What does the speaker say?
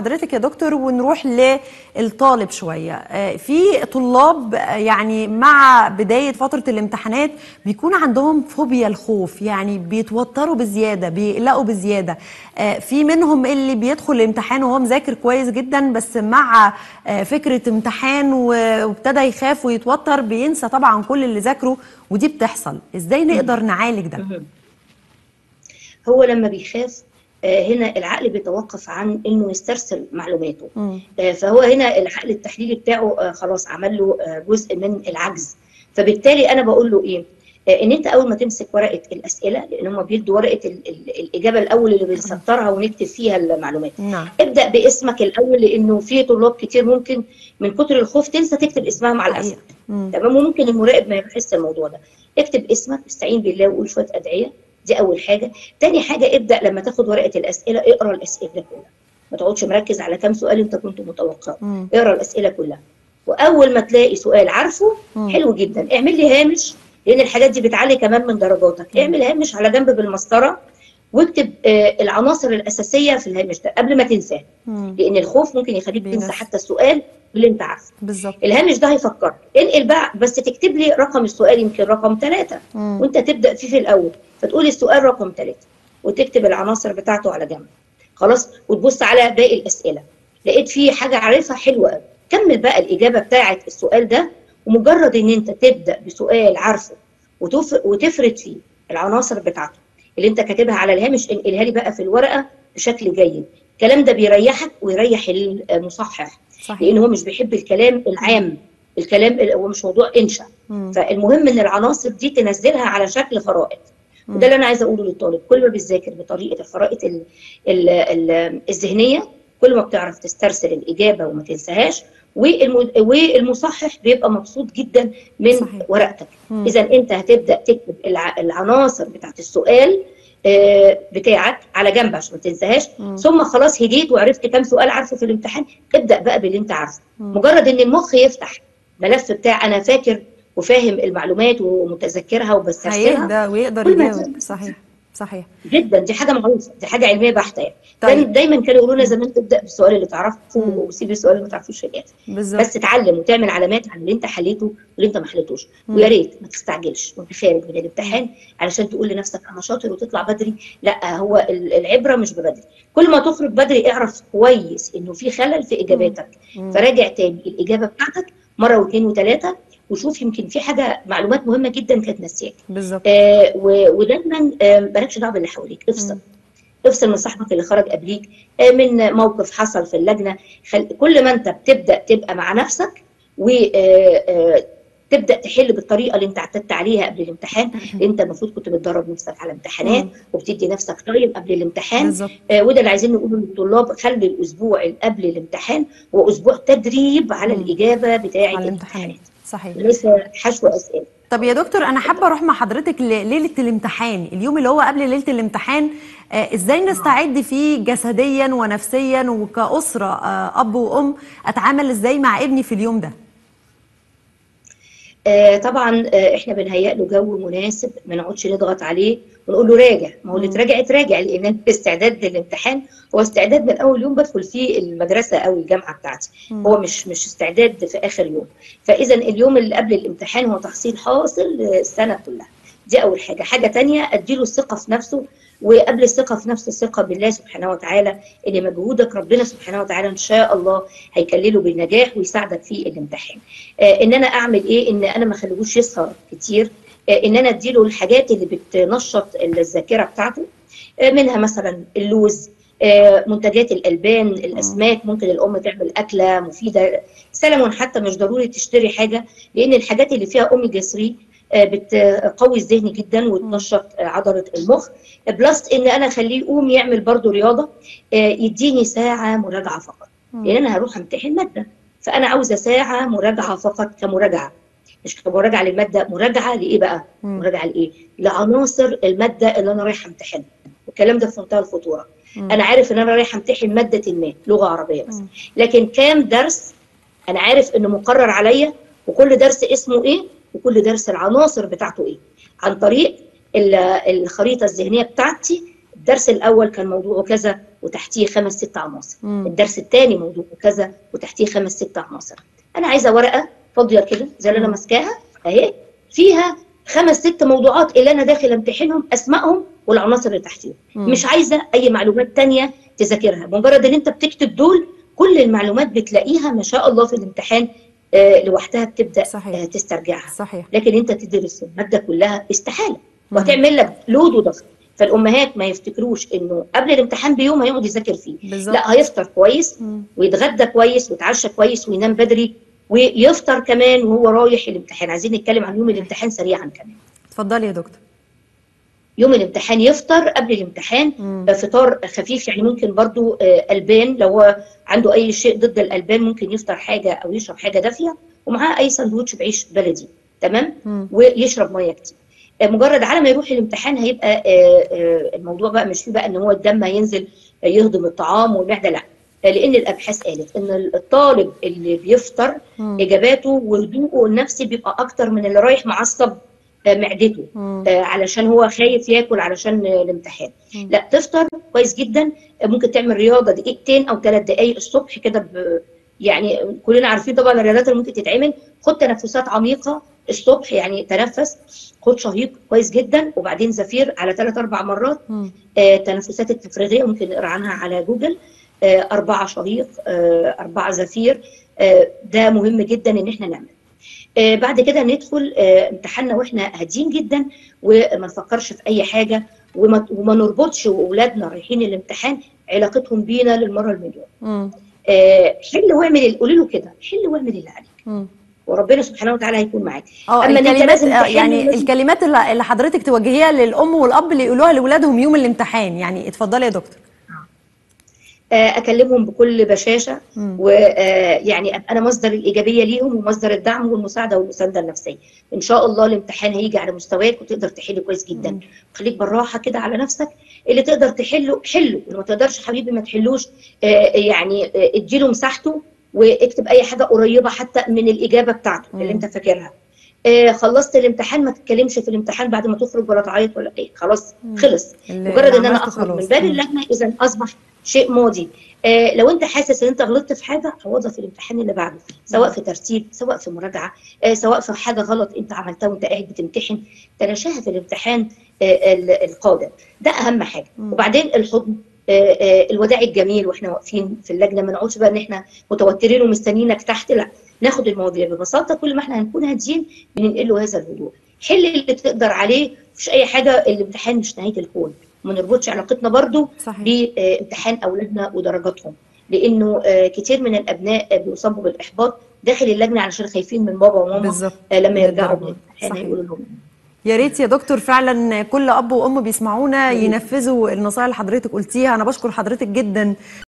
حضرتك يا دكتور ونروح للطالب شويه آه، في طلاب آه، يعني مع بدايه فتره الامتحانات بيكون عندهم فوبيا الخوف يعني بيتوتروا بزياده بيقلقوا بزياده آه، في منهم اللي بيدخل الامتحان وهو مذاكر كويس جدا بس مع آه، فكره امتحان و- وابتدى يخاف ويتوتر بينسى طبعا كل اللي ذاكره ودي بتحصل ازاي نقدر نعالج ده هو لما بيخاف آه، هنا العقل بيتوقف عن انه يسترسل معلوماته مم. آه، فهو هنا العقل التحليلي بتاعه آه، خلاص عمل له آه، جزء من العجز فبالتالي انا بقول له ايه آه، ان انت اول ما تمسك ورقه الاسئله لان هم بيدوا ورقه ال- ال- الاجابه الاول اللي بنسطرها ونكتب فيها المعلومات نعم ابدا باسمك الاول لانه في طلاب كتير ممكن من كتر الخوف تنسى تكتب اسمها مع حقيقة. الاسف مم. تمام وممكن المراقب ما يحس الموضوع ده اكتب اسمك استعين بالله وقول شويه ادعيه دي اول حاجه تاني حاجه ابدا لما تاخد ورقه الاسئله اقرا الاسئله كلها ما تقعدش مركز على كام سؤال انت كنت متوقع مم. اقرا الاسئله كلها واول ما تلاقي سؤال عارفه مم. حلو جدا اعمل لي هامش لان الحاجات دي بتعلي كمان من درجاتك اعمل هامش على جنب بالمسطره واكتب آه، العناصر الاساسيه في الهامش ده قبل ما تنساه مم. لان الخوف ممكن يخليك تنسى بينسى. حتى السؤال اللي انت عارفه بالظبط الهامش ده هيفكرك انقل بقى بس تكتب لي رقم السؤال يمكن رقم ثلاثة مم. وانت تبدا فيه في الاول فتقول السؤال رقم ثلاثة وتكتب العناصر بتاعته على جنب خلاص وتبص على باقي الاسئله لقيت فيه حاجه عارفها حلوه قوي كمل بقى الاجابه بتاعه السؤال ده ومجرد ان انت تبدا بسؤال عارفه وتف... وتفرد فيه العناصر بتاعته اللي انت كاتبها على الهامش انقلها لي بقى في الورقه بشكل جيد الكلام ده بيريحك ويريح المصحح صحيح لان هو مش بيحب الكلام العام الكلام هو مش موضوع انشا مم. فالمهم ان العناصر دي تنزلها على شكل خرائط مم. وده اللي انا عايزه اقوله للطالب كل ما بتذاكر بطريقه الخرائط ال ال ال الذهنيه كل ما بتعرف تسترسل الاجابه وما تنساهاش والم- والمصحح بيبقى مبسوط جدا من صحيح. ورقتك مم. اذا انت هتبدا تكتب الع- العناصر بتاعت السؤال آه، بتاعك على جنب عشان ما تنساهاش مم. ثم خلاص هديت وعرفت كام سؤال عارفه في الامتحان ابدا بقى باللي انت عارفه مم. مجرد ان المخ يفتح ملف بتاع انا فاكر وفاهم المعلومات ومتذكرها وبسترسلها هيهدى ويقدر كل ما يجاوب يكون- صحيح صحيح جدا دي حاجه معروفه دي حاجه علميه بحته يعني طيب. طيب. دايما كانوا يقولوا لنا زمان تبدا بالسؤال اللي تعرفه مم. وسيب السؤال اللي ما تعرفوش في الاخر بالظبط بس تتعلم وتعمل علامات على اللي انت حليته واللي انت ما حليتوش مم. ويا ريت ما تستعجلش وانت خارج من الامتحان علشان تقول لنفسك انا شاطر وتطلع بدري لا هو ال- العبره مش ببدري كل ما تخرج بدري اعرف كويس انه في خلل في اجاباتك مم. فراجع تاني الاجابه بتاعتك مره واثنين وثلاثه وشوف يمكن في حاجه معلومات مهمه جدا كانت ناسياك بالظبط آه و- ودايما آه مالكش دعوه باللي حواليك افصل مم. افصل من صاحبك اللي خرج قبليك آه من موقف حصل في اللجنه خل... كل ما انت بتبدا تبقى مع نفسك وتبدا تحل بالطريقه اللي انت اعتدت عليها قبل الامتحان انت المفروض كنت بتدرب نفسك على امتحانات مم. وبتدي نفسك تايم قبل الامتحان بالظبط آه وده اللي عايزين نقوله للطلاب خلي الاسبوع اللي قبل الامتحان هو اسبوع تدريب على مم. الاجابه بتاعه على الامتحانات الامتحانات صحيح ليس حشو اسئله طب يا دكتور انا حابه اروح مع حضرتك لليله الامتحان اليوم اللي هو قبل ليله الامتحان آه، ازاي نستعد فيه جسديا ونفسيا وكاسره آه، اب وام اتعامل ازاي مع ابني في اليوم ده آه طبعا آه احنا بنهيئ له جو مناسب ما نقعدش نضغط عليه ونقول له راجع ما هو اللي مم. تراجع تراجع لان الاستعداد للامتحان هو استعداد من اول يوم بدخل فيه المدرسه او الجامعه بتاعتي مم. هو مش مش استعداد في اخر يوم فاذا اليوم اللي قبل الامتحان هو تحصيل حاصل السنه كلها دي اول حاجه حاجه تانية اديله الثقه في نفسه وقبل الثقه في نفسه الثقه بالله سبحانه وتعالى ان مجهودك ربنا سبحانه وتعالى ان شاء الله هيكلله بالنجاح ويساعدك في الامتحان آه ان انا اعمل ايه ان انا ما اخليهوش يسهر كتير آه ان انا اديله الحاجات اللي بتنشط الذاكره بتاعته آه منها مثلا اللوز آه منتجات الالبان الاسماك ممكن الام تعمل اكله مفيده سلمون حتى مش ضروري تشتري حاجه لان الحاجات اللي فيها اوميجا 3 آه، بتقوي الذهن جدا وتنشط آه، عضله المخ بلس ان انا اخليه يقوم يعمل برضو رياضه آه، يديني ساعه مراجعه فقط لان انا هروح امتحن ماده فانا عاوزه ساعه مراجعه فقط كمراجعه مش كمراجعه للماده مراجعه لايه بقى مم. مراجعه لايه لعناصر الماده اللي انا رايحه امتحنها والكلام ده في منتهى الخطوره مم. انا عارف ان انا رايحه امتحن ماده ما لغه عربيه بس مم. لكن كام درس انا عارف انه مقرر عليا وكل درس اسمه ايه وكل درس العناصر بتاعته ايه عن طريق ال- الخريطه الذهنيه بتاعتي الدرس الاول كان موضوعه كذا وتحتيه خمس ست عناصر مم. الدرس الثاني موضوع كذا وتحتيه خمس ست عناصر انا عايزه ورقه فاضيه كده زي اللي انا مم. ماسكاها اهي فيها خمس ست موضوعات اللي انا داخل امتحنهم اسمائهم والعناصر اللي تحتيهم مم. مش عايزه اي معلومات تانية تذاكرها مجرد ان انت بتكتب دول كل المعلومات بتلاقيها ما شاء الله في الامتحان آه، لوحدها بتبدا صحيح. آه، تسترجعها صحيح لكن انت تدرس الماده كلها استحاله مم. وهتعمل لك لود وضغط فالامهات ما يفتكروش انه قبل الامتحان بيوم هيقعد يذاكر فيه بالظبط لا هيفطر كويس مم. ويتغدى كويس ويتعشى كويس وينام بدري ويفطر كمان وهو رايح الامتحان عايزين نتكلم عن يوم الامتحان سريعا كمان اتفضلي يا دكتور يوم الامتحان يفطر قبل الامتحان مم. آه، فطار خفيف يعني ممكن برضو آه، البان لو هو عنده اي شيء ضد الالبان ممكن يفطر حاجه او يشرب حاجه دافيه ومعاه اي سندوتش بعيش بلدي تمام مم. ويشرب ميه كتير آه، مجرد على ما يروح الامتحان هيبقى آه، آه، الموضوع بقى مش فيه بقى ان هو الدم هينزل آه، يهضم الطعام والمعده لا آه، لان الابحاث قالت ان الطالب اللي بيفطر مم. اجاباته وهدوءه النفسي بيبقى اكتر من اللي رايح معصب آه، معدته مم. آه، علشان هو خايف ياكل علشان آه، الامتحان مم. لا تفطر كويس جدا آه، ممكن تعمل رياضه دقيقتين او ثلاث دقائق الصبح كده ب- يعني كلنا عارفين طبعا الرياضات اللي ممكن تتعمل خد تنفسات عميقه الصبح يعني تنفس خد شهيق كويس جدا وبعدين زفير على ثلاث اربع مرات مم. آه، تنفسات التفريغيه ممكن نقرا عنها على جوجل آه، أربعة شهيق آه، أربعة زفير آه، ده مهم جدا إن إحنا نعمل آه، بعد كده ندخل آه، امتحاننا واحنا هاديين جدا وما نفكرش في اي حاجه وما, وما نربطش واولادنا رايحين الامتحان علاقتهم بينا للمره المليون مم. آه، حل واعمل ال- قولي له كده حل واعمل اللي عليك مم. وربنا سبحانه وتعالى هيكون معاك اه أما إن أنت الكلمات لازم آه، تحل يعني ولازم- الكلمات اللي اللي حضرتك توجهيها للام والاب اللي يقولوها لاولادهم يوم الامتحان يعني اتفضلي يا دكتور آه، اكلمهم بكل بشاشه مم. ويعني ابقى انا مصدر الايجابيه ليهم ومصدر الدعم والمساعده والمسانده النفسيه ان شاء الله الامتحان هيجي على مستواك وتقدر تحل كويس جدا مم. خليك بالراحه كده على نفسك اللي تقدر تحله حله اللي ما تقدرش حبيبي ما تحلوش آه، يعني آه، اديله مساحته واكتب اي حاجه قريبه حتى من الاجابه بتاعته مم. اللي انت فاكرها آه، خلصت الامتحان ما تتكلمش في الامتحان بعد ما تخرج ولا تعيط ولا ايه خلاص مم. خلص اللي- مجرد اللي ان انا عملته اخرج من خلاص. باب مم. اللجنه اذا اصبح شيء ماضي آه لو انت حاسس ان انت غلطت في حاجه عوضها في الامتحان اللي بعده سواء في ترتيب سواء في مراجعه آه سواء في حاجه غلط انت عملتها وانت قاعد بتمتحن تلاشاها في الامتحان آه ال- القادم ده اهم حاجه مم. وبعدين الحضن آه آه الوداع الجميل واحنا واقفين في اللجنه ما نقعدش بقى ان احنا متوترين ومستنيينك تحت لا ناخد المواضيع ببساطه كل ما احنا هنكون هاديين بننقل له هذا الهدوء حل اللي تقدر عليه مفيش اي حاجه الامتحان مش نهايه الكون ما نربطش علاقتنا برضو صحيح بامتحان اولادنا ودرجاتهم لانه آه، كتير من الابناء آه، بيصابوا بالاحباط داخل اللجنه علشان خايفين من بابا وماما بالظبط آه، لما من يرجعوا من الضربات. الامتحان صحيح. هيقولوا لهم يا ريت يا دكتور فعلا كل اب وام بيسمعونا ينفذوا النصائح اللي حضرتك قلتيها انا بشكر حضرتك جدا